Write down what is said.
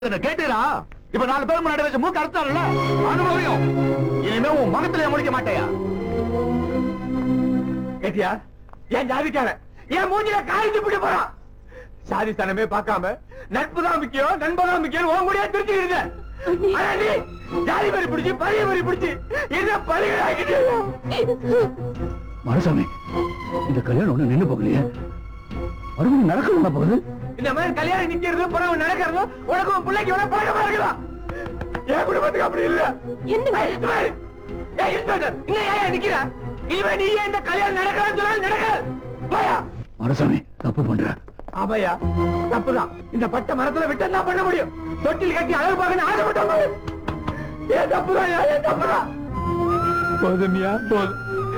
கேட்டுடா இப்ப நாலு பேர் முன்னாடி வச்சு மூக்கு அறுத்தாருல்ல அனுபவியும் இனிமே உன் முகத்திலே முடிக்க மாட்டேயா கேட்டியா என் ஜாதிக்காரன் என் மூஞ்சில காய்ச்சி பிடி போறான் சாதி தனமே பார்க்காம நட்பு தான் முக்கியம் நண்பன் தான் முக்கியம் உன் முடியா திருச்சிக்கிட்டு ஆனா நீ ஜாதி வரி பிடிச்சி பழைய வரி பிடிச்சி என்ன பழிகளாக்கிட்டு மனசாமி இந்த கல்யாணம் ஒண்ணு நின்னு போகலையே மறுபடியும் நடக்கணும் போகுது இந்த மாதிரி கல்யாணம் நிக்கிறது புறவு நடக்கிறது உனக்கு உன் பிள்ளைக்கு வேணா பழக்கமா இருக்கலாம் என் குடும்பத்துக்கு அப்படி இல்ல என்னங்க? ஏய், இஸ்மாயில், ஏய், இன்ஸ்பெக்டர், இங்க ஏன் நிக்கிற இனிமே நீ ஏன் இந்த கல்யாணம் நடக்காதுன்னு சொன்னாலும் நடக்காது போயா மனசாமி தப்பு பண்ற ஆமையா தப்புதான் இந்த பட்ட மரத்துல விட்டு என்ன பண்ண முடியும் தொட்டில் கட்டி அழகு பார்க்கணும் ஆசைப்பட்டவங்க ஏன் தப்புதான் ஏன் தப்புதான் போதுமியா போதும்